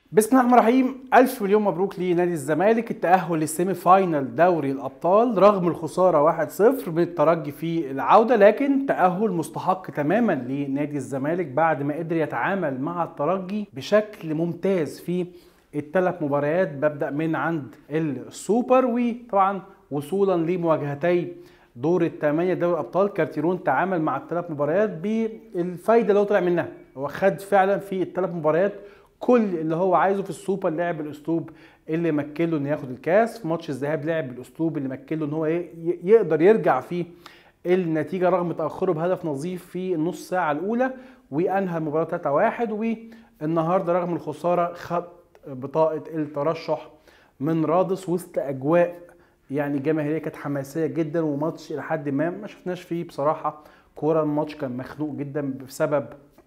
بسم الله الرحمن الرحيم ألف مليون مبروك لنادي الزمالك التأهل للسيمي فاينال دوري الأبطال رغم الخسارة 1-0 من الترجي في العودة لكن تأهل مستحق تماما لنادي الزمالك بعد ما قدر يتعامل مع الترجي بشكل ممتاز في الثلاث مباريات ببدأ من عند السوبر وطبعا وصولا لمواجهتي دور الثمانية دوري الأبطال كارتيرون تعامل مع الثلاث مباريات بالفايدة اللي هو طلع منها هو خد فعلا في الثلاث مباريات كل اللي هو عايزه في السوبر لعب بالاسلوب اللي مكله انه ياخد الكاس في ماتش الذهاب لعب بالاسلوب اللي مكله ان هو يقدر يرجع فيه النتيجه رغم تاخره بهدف نظيف في النص ساعه الاولى وانهى المباراه 3-1 والنهارده رغم الخساره خد بطاقه الترشح من رادس وسط اجواء يعني جماهيريه كانت حماسيه جدا وماتش الى حد ما ما شفناش فيه بصراحه كوره الماتش كان مخنوق جدا بسبب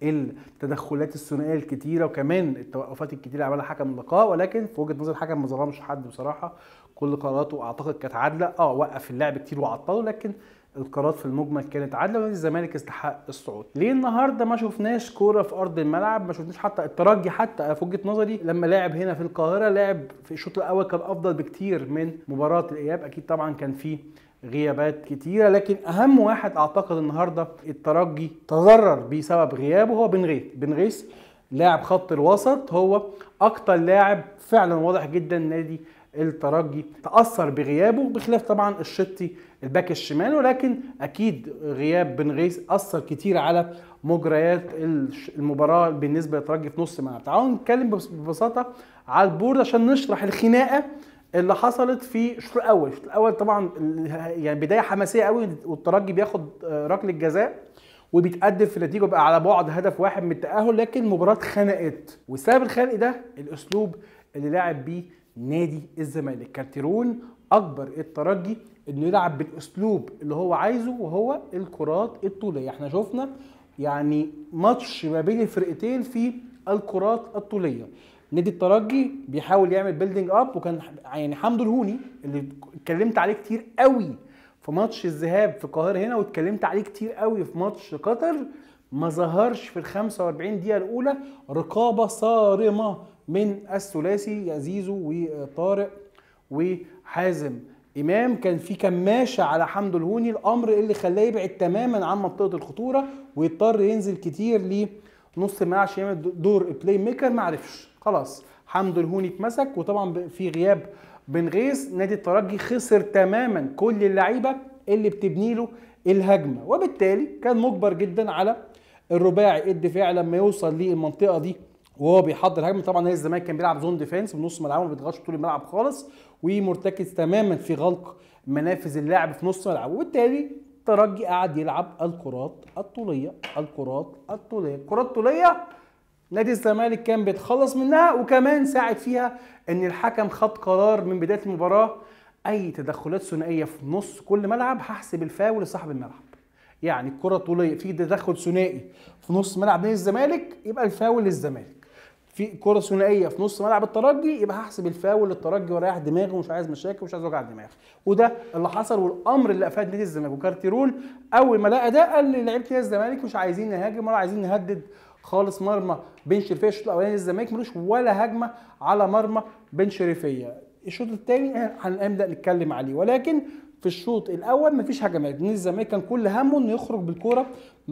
التدخلات الثنائيه الكتيره وكمان التوقفات الكتيره اللي عملها حكم اللقاء ولكن في وجهه نظر الحكم ما ظلمش حد بصراحه كل قراراته اعتقد كانت عادله اه وقف اللعب كتير وعطله لكن القرارات في المجمل كانت عادله ونادي الزمالك استحق الصعود. ليه النهارده ما شفناش كوره في ارض الملعب؟ ما شفناش حتى الترجي حتى في وجهه نظري لما لعب هنا في القاهره لعب في الشوط الاول كان افضل بكتير من مباراه الاياب، اكيد طبعا كان فيه غيابات كتيرة لكن أهم واحد أعتقد النهاردة الترجي تضرر بسبب غيابه هو بن غيث بن غيث لاعب خط الوسط هو أكتر لاعب فعلا واضح جدا نادي الترجي تأثر بغيابه بخلاف طبعا الشطي الباك الشمال ولكن أكيد غياب بن غيث أثر كتير على مجريات المباراة بالنسبة للترجي في نص الملعب تعالوا نتكلم ببساطة على البورد عشان نشرح الخناقة اللي حصلت في الشوط الاول الشوط الاول طبعا يعني بدايه حماسيه قوي والترجي بياخد ركله جزاء وبيتقدم في النتيجه وبقى على بعد هدف واحد من التاهل لكن المباراه اتخنقت والسبب الخنق ده الاسلوب اللي لعب بيه نادي الزمالك كارتيرون اجبر الترجي انه يلعب بالاسلوب اللي هو عايزه وهو الكرات الطوليه احنا شفنا يعني ماتش ما بين الفرقتين في الكرات الطوليه نادي الترجي بيحاول يعمل بيلدينج اب وكان يعني حمدو الهوني اللي اتكلمت عليه كتير قوي في ماتش الذهاب في القاهره هنا واتكلمت عليه كتير قوي في ماتش قطر ما ظهرش في ال 45 دقيقه الاولى رقابه صارمه من الثلاثي يا زيزو وطارق وحازم امام كان في كماشه على حمدو الهوني الامر اللي خلاه يبعد تماما عن منطقه الخطوره ويضطر ينزل كتير لنص الملعب عشان يعمل دور بلاي ميكر ما عرفش خلاص حمدو الهوني اتمسك وطبعا في غياب بن غيث نادي الترجي خسر تماما كل اللعيبه اللي بتبني له الهجمه وبالتالي كان مجبر جدا على الرباعي الدفاع لما يوصل للمنطقه دي وهو بيحضر هجمه طبعا نادي الزمالك كان بيلعب زون ديفense بنص ملعبه ما بيضغطش طول الملعب خالص ومرتكز تماما في غلق منافذ اللعب في نص ملعبه وبالتالي الترجي قعد يلعب الكرات الطوليه الكرات الطوليه الكرات الطوليه نادي الزمالك كان بيتخلص منها وكمان ساعد فيها ان الحكم خد قرار من بدايه المباراه اي تدخلات ثنائيه في نص كل ملعب هحسب الفاول لصاحب الملعب يعني الكره طوليه في تدخل ثنائي في نص ملعب نادي الزمالك يبقى الفاول للزمالك في كره ثنائيه في نص ملعب الترجي يبقى هحسب الفاول للترجي ورايح دماغي ومش عايز مشاكل ومش عايز وجع دماغ وده اللي حصل والامر اللي افاد نادي الزمالك وكارتيرول اول ما لقى ده قال لعيبه نادي الزمالك مش عايزين نهاجم ولا عايزين نهدد خالص مرمى بن شريفيه الشوط الاولاني الزمالك ملوش ولا هجمه على مرمى بن شريفيه الشوط الثاني هنبدا نتكلم عليه ولكن في الشوط الاول مفيش هجمات نادي الزمالك كان كل همه انه يخرج بالكوره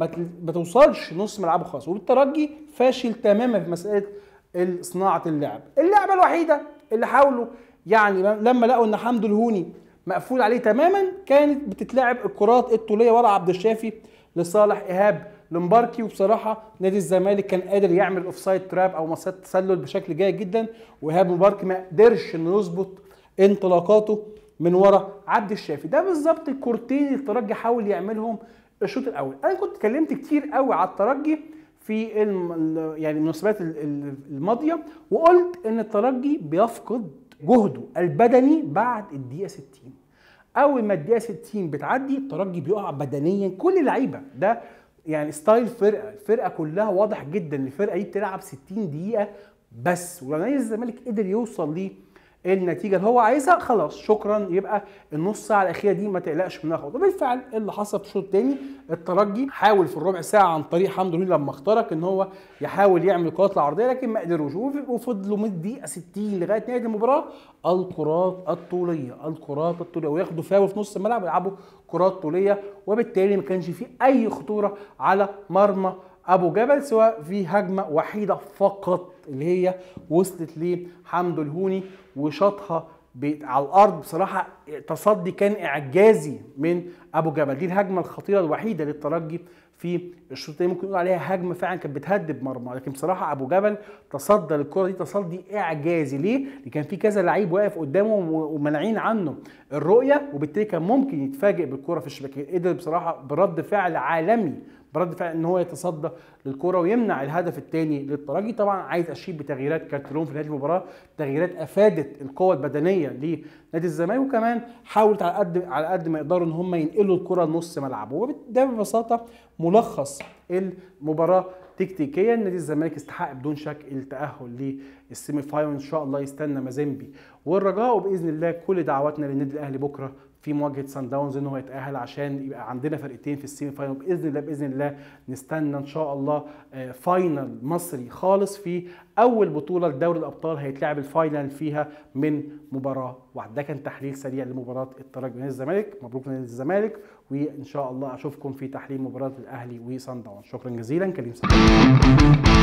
ما توصلش نص ملعبه خالص والترجي فاشل تماما في مساله صناعه اللعب اللعبه الوحيده اللي حاولوا يعني لما لقوا ان حمدو الهوني مقفول عليه تماما كانت بتتلعب الكرات الطوليه ورا عبد الشافي لصالح ايهاب لمباركي وبصراحه نادي الزمالك كان قادر يعمل اوفسايد تراب او مسات تسلل بشكل جيد جدا وايهاب مباركي ما قدرش انه يظبط انطلاقاته من ورا عبد الشافي ده بالظبط الكورتين اللي الترجي حاول يعملهم الشوط الاول انا كنت اتكلمت كتير قوي على الترجي في الم... يعني المناسبات الماضيه وقلت ان الترجي بيفقد جهده البدني بعد الدقيقه 60 اول ما الدقيقه 60 بتعدي الترجي بيقع بدنيا كل اللعيبه ده يعني ستايل فرقه الفرقه كلها واضح جدا ان الفرقه دي بتلعب 60 دقيقه بس ولو نادي الزمالك قدر يوصل النتيجه اللي هو عايزها خلاص شكرا يبقى النص ساعه الاخيره دي ما تقلقش منها خالص وبالفعل اللي حصل في الشوط الثاني الترجي حاول في الربع ساعه عن طريق حمدو لله لما اخترق ان هو يحاول يعمل الكرات العرضيه لكن ما قدروش وفضلوا من الدقيقه 60 لغايه نهايه المباراه الكرات الطوليه الكرات الطوليه وياخدوا فاول في نص الملعب ويلعبوا كرات طوليه وبالتالي ما كانش في اي خطوره على مرمى ابو جبل سواء في هجمه وحيده فقط اللي هي وصلت لحمدو الهوني وشاطها على الارض بصراحه تصدي كان اعجازي من ابو جبل دي الهجمه الخطيره الوحيده للترجي في الشوط الثاني ممكن نقول عليها هجمه فعلا كانت بتهدد مرمى لكن بصراحه ابو جبل تصدى للكره دي تصدي اعجازي ليه؟ لان كان في كذا لعيب واقف قدامه ومانعين عنه الرؤيه وبالتالي كان ممكن يتفاجئ بالكره في الشبكه قدر بصراحه برد فعل عالمي برد فعل ان هو يتصدى للكره ويمنع الهدف الثاني للترجي طبعا عايز اشيد بتغييرات كارتلون في نهايه المباراه تغييرات افادت القوه البدنيه لنادي الزمالك وكمان حاولت على قد على قد ما يقدروا ان هم ينقلوا الكره لنص ملعبه وده ببساطه ملخص المباراه تكتيكيا نادي الزمالك استحق بدون شك التاهل للسيمي فاينل ان شاء الله يستنى مازيمبي والرجاء وباذن الله كل دعواتنا للنادي الاهلي بكره في مواجهه سان داونز ان هو يتاهل عشان يبقى عندنا فرقتين في السيمي فاينل باذن الله باذن الله نستنى ان شاء الله فاينل مصري خالص في اول بطوله لدوري الابطال هيتلعب الفاينل فيها من مباراه واحده ده كان تحليل سريع لمباراه الترجي نادي الزمالك مبروك نادي الزمالك وان شاء الله اشوفكم في تحليل مباراه الاهلي وسان داونز شكرا جزيلا كريم سعيد